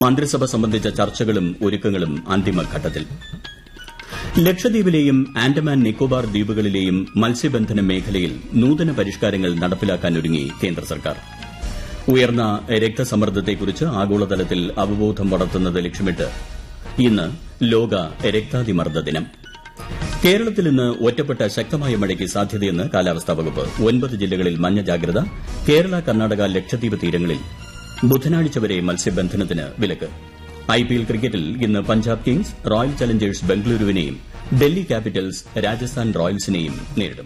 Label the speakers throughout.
Speaker 1: മന്ത്രിസഭ സംബന്ധിച്ച ചർച്ചകളും ഒരുക്കങ്ങളും അന്തിമഘട്ടത്തിൽ ലക്ഷദ്വീപിലെയും ആൻഡമാൻ നിക്കോബാർ ദ്വീപുകളിലെയും മത്സ്യബന്ധന മേഖലയിൽ നൂതന പരിഷ്കാരങ്ങൾ നടപ്പിലാക്കാനൊരുങ്ങി കേന്ദ്ര സർക്കാർ ഉയർന്ന രക്തസമ്മർദ്ദത്തെക്കുറിച്ച് ആഗോളതലത്തിൽ അവബോധം വളർത്തുന്നത് ലക്ഷ്യമിട്ട് ഇന്ന് ലോക രക്താതിമർദ്ദ ദിനം കേരളത്തിൽ ഇന്ന് ഒറ്റപ്പെട്ട ശക്തമായ മഴയ്ക്ക് സാധ്യതയെന്ന് കാലാവസ്ഥാ വകുപ്പ് ഒൻപത് ജില്ലകളിൽ മഞ്ഞ ജാഗ്രത കേരള കർണാടക ലക്ഷദ്വീപ് തീരങ്ങളിൽ ബുധനാഴ്ച വരെ മത്സ്യബന്ധനത്തിന് വിലക്ക് ഐപിഎൽ ക്രിക്കറ്റിൽ ഇന്ന് പഞ്ചാബ് കിങ്സ് റോയൽ ചലഞ്ചേഴ്സ് ബംഗളൂരുവിനെയും ഡൽഹി ക്യാപിറ്റൽസ് രാജസ്ഥാൻ റോയൽസിനെയും നേരിടും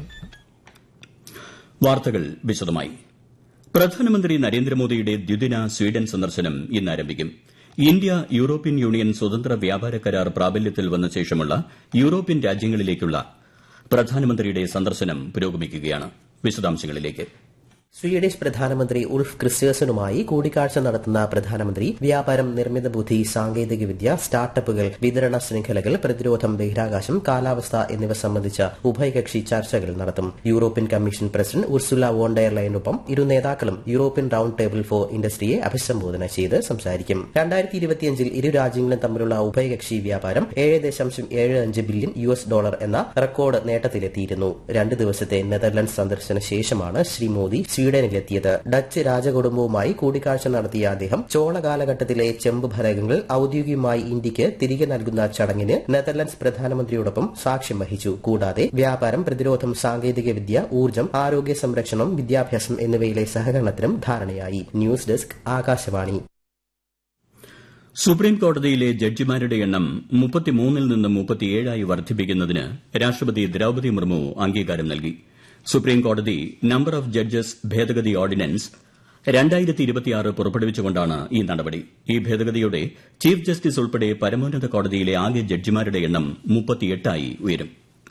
Speaker 1: വാർത്തകൾ വിശദമായി പ്രധാനമന്ത്രി നരേന്ദ്രമോദിയുടെ ദ്വിദിന സ്വീഡൻ സന്ദർശനം ഇന്ന് ആരംഭിക്കും ഇന്ത്യ യൂറോപ്യൻ യൂണിയൻ സ്വതന്ത്ര വ്യാപാര കരാർ പ്രാബല്യത്തിൽ വന്ന ശേഷമുള്ള യൂറോപ്യൻ രാജ്യങ്ങളിലേക്കുള്ള പ്രധാനമന്ത്രിയുടെ സന്ദർശനം പുരോഗമിക്കുകയാണ് വിശദാംശങ്ങളിലേക്ക്
Speaker 2: സ്വീഡിഷ് പ്രധാനമന്ത്രി ഉൾഫ് ക്രിസ്റ്റേഴ്സനുമായി കൂടിക്കാഴ്ച നടത്തുന്ന പ്രധാനമന്ത്രി വ്യാപാരം നിർമ്മിത ബുദ്ധി സാങ്കേതികവിദ്യ സ്റ്റാർട്ടപ്പുകൾ വിതരണ ശൃംഖലകൾ പ്രതിരോധം ബഹിരാകാശം കാലാവസ്ഥ എന്നിവ സംബന്ധിച്ച ഉഭയകക്ഷി ചർച്ചകൾ നടത്തും European Commission president Ursula von der ലൈനൊപ്പം ഇരു നേതാക്കളും യൂറോപ്യൻ റൌണ്ട് ടേബിൾ ഫോർ ഇൻഡസ്ട്രിയെ അഭിസംബോധന ചെയ്ത് സംസാരിക്കും രണ്ടായിരത്തി ഇരുപത്തിയഞ്ചിൽ ഇരു രാജ്യങ്ങളും തമ്മിലുള്ള ഉഭയകക്ഷി വ്യാപാരം ഏഴ് ദശാംശം ഏഴ് അഞ്ച് ബില്യൺ യു എസ് ഡോളർ എന്ന റെക്കോർഡ് നേട്ടത്തിലെത്തിയിരുന്നു രണ്ട് ദിവസത്തെ നെതർലൻഡ്സ് സന്ദർശന ശേഷമാണ് ശ്രീ മോദി സ്വീഡനിലെത്തിയത് ഡച്ച് രാജകുടുംബവുമായി കൂടിക്കാഴ്ച നടത്തിയ അദ്ദേഹം ചോള കാലഘട്ടത്തിലെ ചെമ്പ് ഫലകങ്ങൾ ഔദ്യോഗികമായി ഇന്ത്യക്ക് തിരികെ നൽകുന്ന ചടങ്ങിന് നെതർലൻഡ്സ് പ്രധാനമന്ത്രിയോടൊപ്പം സാക്ഷ്യം വഹിച്ചു കൂടാതെ വ്യാപാരം പ്രതിരോധം സാങ്കേതികവിദ്യ ഊർജ്ജം ആരോഗ്യ സംരക്ഷണം വിദ്യാഭ്യാസം എന്നിവയിലെ സഹകരണത്തിനും ധാരണയായി ന്യൂസ് ഡെസ്ക് ആകാശവാണി
Speaker 1: സുപ്രീം കോടതിയിലെ ജഡ്ജിമാരുടെ എണ്ണം മുപ്പത്തിമൂന്നിൽ നിന്ന് മുപ്പത്തിയേഴായി വർദ്ധിപ്പിക്കുന്നതിന് രാഷ്ട്രപതി ദ്രൌപതി മുർമു അംഗീകാരം നൽകി സുപ്രീം കോടതി നമ്പർ ഓഫ് ജഡ്ജസ് ഭേദഗതി ഓർഡിനൻസ് പുറപ്പെടുവിച്ചുകൊണ്ടാണ് ഈ നടപടി ഈ ഭേദഗതിയോടെ ചീഫ് ജസ്റ്റിസ് ഉൾപ്പെടെ പരമോന്നത കോടതിയിലെ ആകെ ജഡ്ജിമാരുടെ എണ്ണം മുപ്പത്തിയെട്ടായി ഉയരും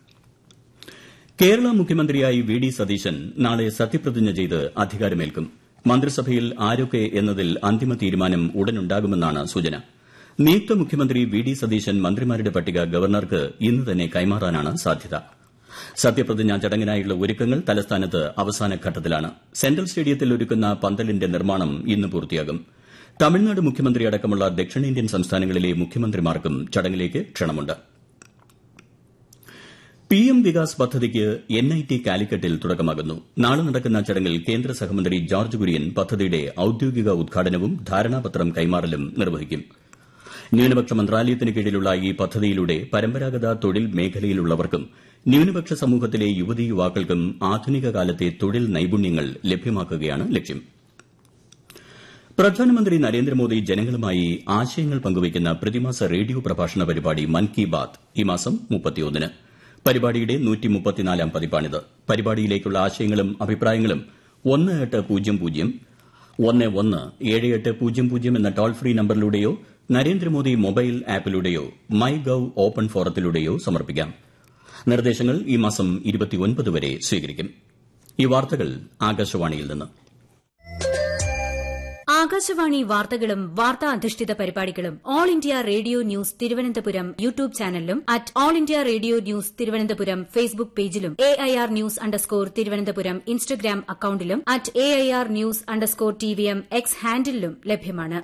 Speaker 1: കേരള മുഖ്യമന്ത്രിയായി വി ഡി സതീശൻ നാളെ സത്യപ്രതിജ്ഞ ചെയ്ത് അധികാരമേൽക്കും മന്ത്രിസഭയിൽ ആരൊക്കെ എന്നതിൽ അന്തിമ തീരുമാനം ഉടനുണ്ടാകുമെന്നാണ് സൂചന നിയുക്ത മുഖ്യമന്ത്രി വി ഡി സതീശൻ മന്ത്രിമാരുടെ പട്ടിക ഗവർണർക്ക് ഇന്ന് തന്നെ കൈമാറാനാണ് സാധ്യത സത്യപ്രതിജ്ഞാ ചടങ്ങിനായുള്ള ഒരുക്കങ്ങൾ തലസ്ഥാനത്ത് അവസാന ഘട്ടത്തിലാണ് സെൻട്രൽ സ്റ്റേഡിയത്തിൽ ഒരുക്കുന്ന പന്തലിന്റെ നിർമ്മാണം ഇന്ന് പൂർത്തിയാകും തമിഴ്നാട് മുഖ്യമന്ത്രി അടക്കമുള്ള ദക്ഷിണേന്ത്യൻ സംസ്ഥാനങ്ങളിലെ മുഖ്യമന്ത്രിമാർക്കും ചടങ്ങിലേക്ക് ക്ഷണമുണ്ട് പിഎം വികാസ് പദ്ധതിക്ക് എൻഐടി കാലിക്കറ്റിൽ തുടക്കമാകുന്നു നാളെ നടക്കുന്ന ചടങ്ങിൽ കേന്ദ്ര സഹമന്ത്രി ജോർജ് കുര്യൻ പദ്ധതിയുടെ ഔദ്യോഗിക ഉദ്ഘാടനവും ധാരണാപത്രം കൈമാറലും നിർവഹിക്കും ന്യൂനപക്ഷ മന്ത്രാലയത്തിന് കീഴിലുള്ള ഈ പദ്ധതിയിലൂടെ പരമ്പരാഗത തൊഴിൽ മേഖലയിലുള്ളവർക്കും ന്യൂനപക്ഷ സമൂഹത്തിലെ യുവതീ യുവാക്കൾക്കും ആധുനിക കാലത്തെ തൊഴിൽ നൈപുണ്യങ്ങൾ ലഭ്യമാക്കുകയാണ് ലക്ഷ്യം പ്രധാനമന്ത്രി നരേന്ദ്രമോദി ജനങ്ങളുമായി ആശയങ്ങൾ പങ്കുവയ്ക്കുന്ന പ്രതിമാസ റേഡിയോ പ്രഭാഷണ പരിപാടി മൻ കി ബാത് ഈ മാസം മുപ്പത്തിയൊന്നിന് പരിപാടിയുടെ നൂറ്റിമുപ്പത്തിനാലാം പതിപ്പാണിത് പരിപാടിയിലേക്കുള്ള ആശയങ്ങളും അഭിപ്രായങ്ങളും ഒന്ന് എട്ട് പൂജ്യം പൂജ്യം ഒന്ന് ഒന്ന് ഏഴ് എട്ട് പൂജ്യം പൂജ്യം എന്ന ടോൾ ഫ്രീ നമ്പറിലൂടെയോ നരേന്ദ്രമോദി മൊബൈൽ ആപ്പിലൂടെയോ മൈ ഗവ് ഓപ്പൺ ഫോറത്തിലൂടെയോ സമർപ്പിക്കാം നിർദ്ദേശങ്ങൾ ഈ മാസം വരെ സ്വീകരിക്കും ഈ വാർത്തകൾ ആകാശവാണിയിൽ നിന്ന്
Speaker 3: ആകാശവാണി വാർത്തകളും വാർത്താ അധിഷ്ഠിത പരിപാടികളും all India radio news Thiruvananthapuram YouTube ചാനലിലും at all India radio news Thiruvananthapuram Facebook പേജിലും A I R news underscore Thiruvananthapuram Instagram അക്കൌണ്ടിലും at A I R news underscore T V M X ഹാൻഡിലും ലഭ്യമാണ്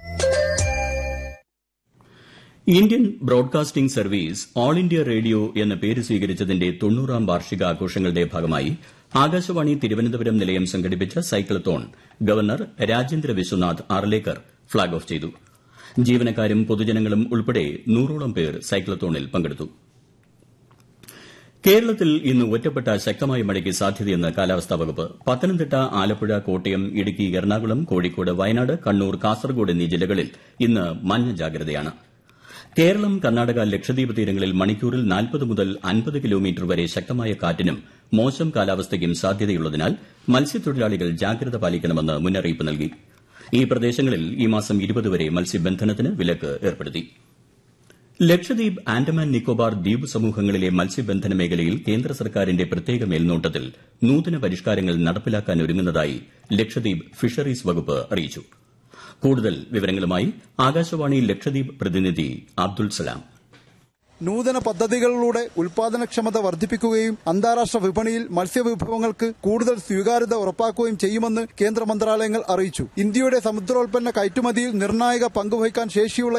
Speaker 1: Indian broadcasting service all India radio എന്ന പേര് സ്വീകരിച്ചതിന്റെ തൊണ്ണൂറാം വാർഷികാഘോഷങ്ങളുടെ ഭാഗമായി ആകാശവാണി തിരുവനന്തപുരം നിലയം സംഘടിപ്പിച്ച cyclathon governor Rajendra Vishwanath Arlekar flag off ചെയ്തു ജീവനക്കാരും പൊതുജനങ്ങളും ഉൾപ്പെടെ നൂറോളം പേർ സൈക്ലത്തോണിൽ പങ്കെടുത്തു കേരളത്തിൽ ഇന്ന് ഒറ്റപ്പെട്ട ശക്തമായ മഴയ്ക്ക് സാധ്യതയെന്ന് കാലാവസ്ഥാ വകുപ്പ് പത്തനംതിട്ട ആലപ്പുഴ കോട്ടയം ഇടുക്കി എറണാകുളം കോഴിക്കോട് വയനാട് കണ്ണൂർ കാസർഗോഡ് എന്നീ ജില്ലകളിൽ ഇന്ന് മഞ്ഞ ജാഗ്രതയാണ് കേരളം കർണാടക ലക്ഷദ്വീപ് തീരങ്ങളിൽ മണിക്കൂറിൽ നാൽപ്പത് മുതൽ അൻപത് കിലോമീറ്റർ വരെ ശക്തമായ കാറ്റിനും മോശം കാലാവസ്ഥയ്ക്കും സാധ്യതയുള്ളതിനാൽ മത്സ്യത്തൊഴിലാളികൾ ജാഗ്രത പാലിക്കണമെന്ന് മുന്നറിയിപ്പ് നൽകി ഈ പ്രദേശങ്ങളിൽ ഈ മാസം വരെ മത്സ്യബന്ധനത്തിന് വിലക്ക് ഏർപ്പെടുത്തി ലക്ഷദ്വീപ് ആൻഡമാൻ നിക്കോബാർ ദ്വീപ് സമൂഹങ്ങളിലെ മത്സ്യബന്ധന മേഖലയിൽ കേന്ദ്ര സർക്കാരിന്റെ പ്രത്യേക മേൽനോട്ടത്തിൽ നൂതന പരിഷ്കാരങ്ങൾ നടപ്പിലാക്കാനൊരുങ്ങുന്നതായി ലക്ഷദ്വീപ് ഫിഷറീസ് വകുപ്പ് അറിയിച്ചു കൂടുതൽ വിവരങ്ങളുമായി ആകാശവാണി ലക്ഷദ്വീപ് പ്രതിനിധി അബ്ദുൾ സലാം
Speaker 4: നൂതന പദ്ധതികളിലൂടെ ഉൽപാദനക്ഷമത വർദ്ധിപ്പിക്കുകയും അന്താരാഷ്ട്ര വിപണിയിൽ മത്സ്യവിഭവങ്ങൾക്ക് കൂടുതൽ സ്വീകാര്യത ഉറപ്പാക്കുകയും ചെയ്യുമെന്ന് കേന്ദ്ര മന്ത്രാലയങ്ങൾ അറിയിച്ചു ഇന്ത്യയുടെ സമുദ്രോൽപ്പന്ന കയറ്റുമതിയിൽ നിർണായക പങ്കുവഹിക്കാൻ ശേഷിയുള്ള